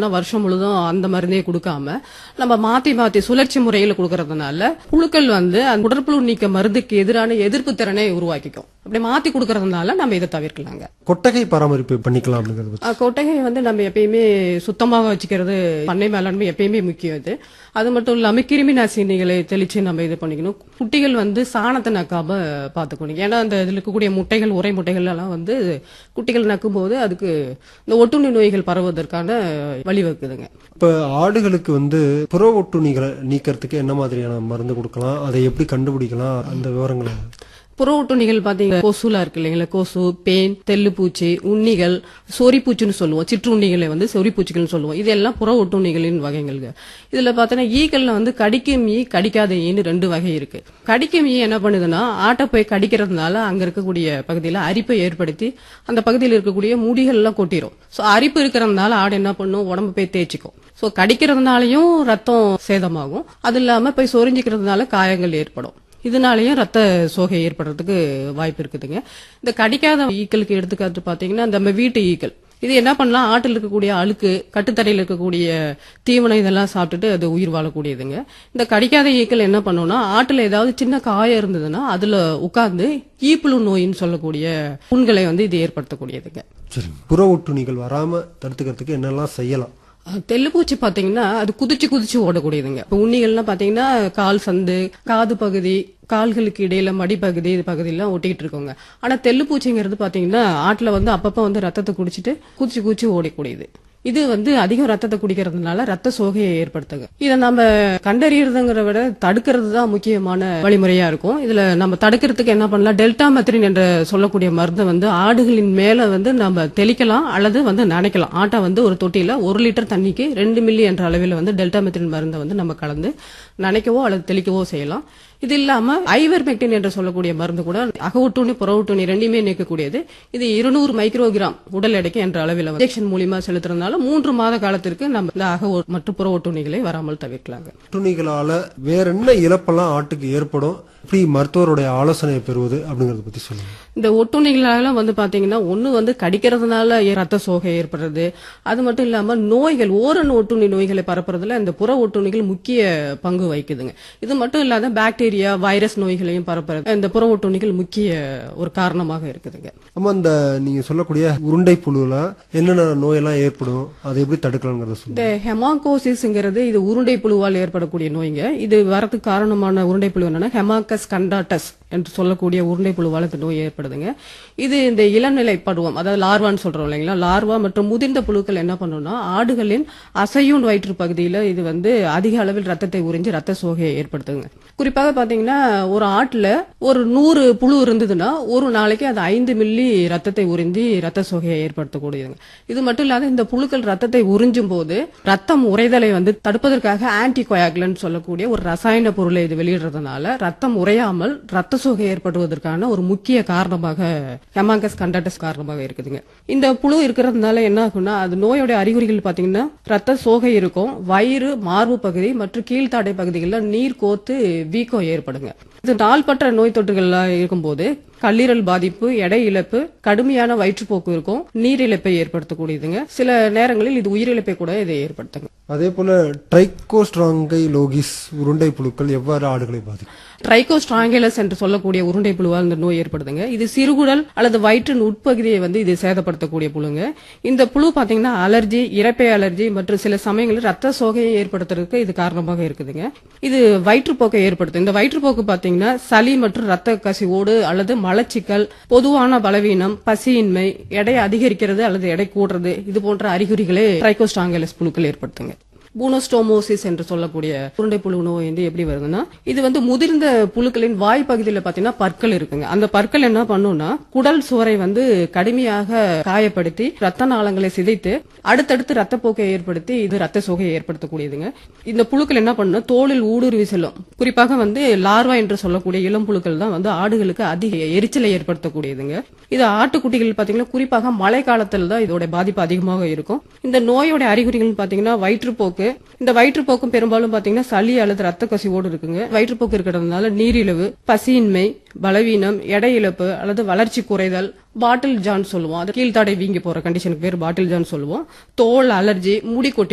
பண்ணோம்னா வருஷம் முழுதும் அந்த மருந்தே கொடுக்காம நம்ம மாத்தி மாத்தி சுழற்சி முறையில கொடுக்கறதுனால புழுக்கள் வந்து அந்த உடற்புழு நீக்க மருந்துக்கு எதிரான எதிர்ப்பு திறனை உருவாக்கிக்கும் அப்படி மாத்தி கொடுக்கறதுனால நம்ம இதை தவிர்க்கலாங்க கொட்டகை பராமரிப்பு பண்ணிக்கலாம் அப்படிங்கறது பத்தி. அஹ் கொட்டகையை வந்து நம்ம எப்பயுமே சுத்தமாக வச்சுக்கிறது பண்ணை மேலாண்மை எப்பயுமே முக்கியம் இது அது மட்டும் இல்லாம கிருமி நாசினிகளை தெளிச்சு நம்ம இது பண்ணிக்கணும் குட்டிகள் வந்து சாணத்தை நக்காம பாத்துக்கணும் ஏன்னா அந்த இதுல இருக்கக்கூடிய முட்டைகள் உரை முட்டைகள் எல்லாம் வந்து குட்டிகள் நக்கும் போது அதுக்கு இந்த ஒட்டுண்ணி நோய்கள் பரவுவதற்கான வழிவகுக்குதுங்க இப்ப ஆடுகளுக்கு வந்து புற ஒட்டுண்ணிகளை நீக்கிறதுக்கு என்ன மாதிரியான மருந்து கொடுக்கலாம் அதை எப்படி கண்டுபிடிக்கலாம் அந்த விவரங்களை புற ஒட்டுண்ணிகள் பாத்தீங்கன்னா கொசுலா இருக்கு இல்லைங்களா கொசு பேன் தெல்லுப்பூச்சி உண்ணிகள் சொறிப்பூச்சின்னு சொல்லுவோம் சிற்றுண்ணிகளை வந்து சொறிப்பூச்சிகள்னு சொல்லுவோம் இதெல்லாம் புற ஒட்டுண்ணிகளின் வகைகள்ங்க இதுல பாத்தீங்கன்னா ஈக்கள்ல வந்து கடிக்கும் ஈ கடிக்காத ஈன்னு ரெண்டு வகை இருக்கு கடிக்கும் ஈ என்ன பண்ணுதுன்னா ஆட்டை போய் கடிக்கிறதுனால அங்க இருக்கக்கூடிய பகுதியில அரிப்பை ஏற்படுத்தி அந்த பகுதியில் இருக்கக்கூடிய முடிகள் எல்லாம் கொட்டிரும் சோ அரிப்பு இருக்கிறதுனால ஆடு என்ன பண்ணும் உடம்பு போய் தேய்ச்சிக்கும் சோ கடிக்கிறதுனாலயும் ரத்தம் சேதமாகும் அது இல்லாம போய் சொரிஞ்சிக்கிறதுனால காயங்கள் ஏற்படும் இதனாலயும் ரத்த சோகை ஏற்படுறதுக்கு வாய்ப்பு இருக்குதுங்க இந்த கடிக்காத ஈக்களுக்கு எடுத்துக்காட்டு பாத்தீங்கன்னா நம்ம வீட்டு ஈக்கள் இது என்ன பண்ணலாம் ஆட்டில் இருக்கக்கூடிய அழுக்கு கட்டுத்தரையில் இருக்கக்கூடிய தீவனம் இதெல்லாம் சாப்பிட்டுட்டு அது உயிர் வாழக்கூடியதுங்க இந்த கடிக்காத ஈக்கள் என்ன பண்ணும்னா ஆட்டுல ஏதாவது சின்ன காயம் இருந்ததுன்னா அதுல உட்கார்ந்து ஈப்புழு நோயின்னு சொல்லக்கூடிய புண்களை வந்து இது ஏற்படுத்தக்கூடியதுங்க சரி புற ஒட்டுண்ணிகள் வராம தடுத்துக்கிறதுக்கு என்னெல்லாம் செய்யலாம் அஹ் தெள்ளுப்பூச்சி பாத்தீங்கன்னா அது குதிச்சு குதிச்சு ஓடக்கூடியதுங்க இப்ப உண்ணிகள்லாம் பாத்தீங்கன்னா கால் சந்து காது பகுதி கால்களுக்கு இடையில மடிப்பகுதி இது பகுதியெல்லாம் ஒட்டிக்கிட்டு இருக்கோங்க ஆனா தெள்ளுப்பூச்சிங்கிறது பாத்தீங்கன்னா ஆட்டுல வந்து அப்பப்ப வந்து ரத்தத்தை குடிச்சிட்டு குதிச்சு குதிச்சு ஓடக்கூடியது இது வந்து அதிகம் ரத்தத்தை குடிக்கிறதுனால ரத்த சோகையை ஏற்படுத்துங்க இதை நம்ம கண்டறியறதுங்கிற விட தடுக்கிறது தான் முக்கியமான வழிமுறையா இருக்கும் இதுல நம்ம தடுக்கிறதுக்கு என்ன பண்ணலாம் டெல்டா மெத்ரின் என்ற சொல்லக்கூடிய மருந்தை வந்து ஆடுகளின் மேல வந்து நம்ம தெளிக்கலாம் அல்லது வந்து நனைக்கலாம் ஆட்டை வந்து ஒரு தொட்டியில ஒரு லிட்டர் தண்ணிக்கு ரெண்டு மில்லி என்ற அளவில் வந்து டெல்டா மெத்ரின் மருந்தை வந்து நம்ம கலந்து நனைக்கவோ அல்லது தெளிக்கவோ செய்யலாம் இது இல்லாம ஐவர்மெக்டின் என்று சொல்லக்கூடிய மருந்து கூட அகவுட்டுணி புறவுட்டுணி ரெண்டுமே நீக்கக்கூடியது இது இருநூறு மைக்ரோகிராம் உடல் எடைக்கு என்ற அளவில் இன்ஜெக்ஷன் மூலியமா செலுத்துறதுனால மூன்று மாத காலத்திற்கு நம்ம இந்த அக ஒ- மற்றும் புற ஒட்டுண்ணிகளை வராமல் தவிர்க்கலாங்க ஒட்டுண்ணிகளால வேற என்ன இழப்பெல்லாம் ஆட்டுக்கு ஏற்படும் எப்படி மருத்துவருடைய ஆலோசனை பெறுவது அப்படிங்கறத பத்தி சொல்லுங்க இந்த ஒட்டுண்ணிகளால வந்து பாத்தீங்கன்னா ஒண்ணு வந்து கடிக்கிறதுனால ஏ- ரத்த சோகை ஏற்படுறது அது மட்டும் இல்லாம நோய்கள் ஓரணு ஒட்டுண்ணி நோய்களை பரப்புறதுல இந்த புற ஒட்டுண்ணிகள் முக்கிய பங்கு வகிக்குதுங்க இது மட்டும் இல்லாத பாக்டீரியா வைரஸ் நோய்களையும் பரப்புறது இந்த புற ஒட்டுண்ணிகள் முக்கிய ஒரு காரணமாக இருக்குதுங்க ஆமா இந்த நீங்க சொல்லக்கூடிய உருண்டை புழுல என்னென்ன நோயெல்லாம் ஏற்படும் அதை எப்படி தடுக்கலாம்ங்கறத சொல்லுங்க இந்த ஹெமாகோசிஸ்ங்கிறது இது உருண்டை புழுவால் ஏற்படக்கூடிய நோய்ங்க இது வரதுக்கு காரணமான உருண்டை புழு என்னன்னா ஹெமாக்கஸ் கண்டாட்டஸ் என்று சொல்லக்கூடிய உருண்டை புழுவால் இந்த நோய் ஏற்படுதுங்க இது இந்த இளநிலை பருவம் அதாவது லார்வான்னு சொல்றோம் இல்லைங்களா லார்வா மற்றும் முதிர்ந்த புழுக்கள் என்ன பண்ணும்னா ஆடுகளின் அசையும் வயிற்று பகுதியில இது வந்து அதிக அளவில் ரத்தத்தை உறிஞ்சி ரத்த சோகையை ஏற்படுத்துங்க குறிப்பாக பாத்தீங்கன்னா ஒரு ஆட்டுல ஒரு நூறு புழு இருந்ததுன்னா ஒரு நாளைக்கு அது ஐந்து மில்லி ரத்தத்தை உறிஞ்சி ரத்த சோகையை ஏற்படுத்தக்கூடியதுங்க இது மட்டும் இல்லாத இந்த புழுக்கள் ரத்தத்தை உறிஞ்சும் போது ரத்தம் உறைதலை வந்து தடுப்பதற்காக ஆன்டி சொல்லக்கூடிய ஒரு ரசாயன பொருளை இது வெளியிடுறதுனால ரத்தம் உறையாமல் ரத்த சோகை ஏற்படுவதற்கான ஒரு முக்கிய காரணமாக ஹெமாங்கஸ் கண்டாட்டஸ் காரணமாக இருக்குதுங்க இந்த புழு இருக்கிறதுனால என்ன ஆகும்னா அது நோயோட அறிகுறிகள் பாத்தீங்கன்னா ரத்த சோகை இருக்கும் வயிறு மார்பு பகுதி மற்றும் கீழ்த்தாடை பகுதிகளில் நீர் கோத்து வீக்கம் ஏற்படுங்க இது நாள்பட்ட நோய் தொற்றுகள்லாம் இருக்கும்போது கல்லீரல் பாதிப்பு எடை இழப்பு கடுமையான வயிற்றுப்போக்கு இருக்கும் நீரிழப்பை ஏற்படுத்தக்கூடியதுங்க சில நேரங்களில் இது உயிரிழப்பை கூட இதை ஏற்படுத்துங்க அதே போல ட்ரைகோஸ்ட்ராங்கை லோகிஸ் உருண்டை புழுக்கள் எவ்வாறு ஆடுகளை பாதிக்கும் ட்ரைகோஸ்ட்ராங்கலஸ் என்று சொல்லக்கூடிய உருண்டை புழுவால் இந்த நோய் ஏற்படுதுங்க இது சிறுகுடல் அல்லது வயிற்றின் உட்பகுதியை வந்து இது சேதப்படுத்தக்கூடிய புழுங்க இந்த புழு பாத்தீங்கன்னா அலர்ஜி இறப்பை அலர்ஜி மற்றும் சில சமயங்களில் ரத்த சோகையை ஏற்படுத்துறதுக்கு இது காரணமாக இருக்குதுங்க இது வயிற்றுப்போக்கை ஏற்படுத்தும் இந்த வயிற்றுப்போக்கு பாத்தீங்கன்னா சளி மற்றும் ரத்த கசிவோடு அல்லது மலச்சிக்கல் பொதுவான பலவீனம் பசியின்மை எடை அதிகரிக்கிறது அல்லது எடை கூடுறது இது போன்ற அறிகுறிகளே ட்ரைகோஸ்ட்ராங்கலஸ் புழுக்கள் ஏற்படுத்துங்க பூனோஸ்டோமோசிஸ் என்று சொல்லக்கூடிய உருண்டை புழு நோய் வந்து எப்படி வருதுன்னா இது வந்து முதிர்ந்த புழுக்களின் வாய் பகுதியில் பாத்தீங்கன்னா பற்கள் இருக்குங்க அந்த பற்கள் என்ன பண்ணும்னா குடல் சுவரை வந்து கடுமையாக காயப்படுத்தி ரத்த நாளங்களை சிதைத்து அடுத்தடுத்து ரத்தப்போக்கை ஏற்படுத்தி இது ரத்த சோகையை ஏற்படுத்தக்கூடியதுங்க இந்த புழுக்கள் என்ன பண்ணும் தோலில் ஊடுருவி செல்லும் குறிப்பாக வந்து லார்வா என்று சொல்லக்கூடிய இளம் புழுக்கள் தான் வந்து ஆடுகளுக்கு அதிக எரிச்சலை ஏற்படுத்தக்கூடியதுங்க இது ஆட்டுக்குட்டிகள் பாத்தீங்கன்னா குறிப்பாக மழை காலத்துல தான் இதோட பாதிப்பு அதிகமாக இருக்கும் இந்த நோயோட அறிகுறிகள் பாத்தீங்கன்னா வயிற்றுப்போக்கு இந்த வயிற்றுப்போக்கும் பெரும்பாலும் பாத்தீங்கன்னா சளி அல்லது ரத்த கசிவோடு இருக்குங்க வயிற்றுப்போக்கு இருக்கிறதுனால நீரிழிவு பசியின்மை பலவீனம் எடை இழப்பு அல்லது வளர்ச்சி குறைதல் பாட்டில் ஜான் சொல்லுவோம் அது கீழ்த்தாடை வீங்கி போற கண்டிஷனுக்கு பேர் பாட்டில் ஜான் சொல்லுவோம் தோல் அலர்ஜி முடி கொட்டி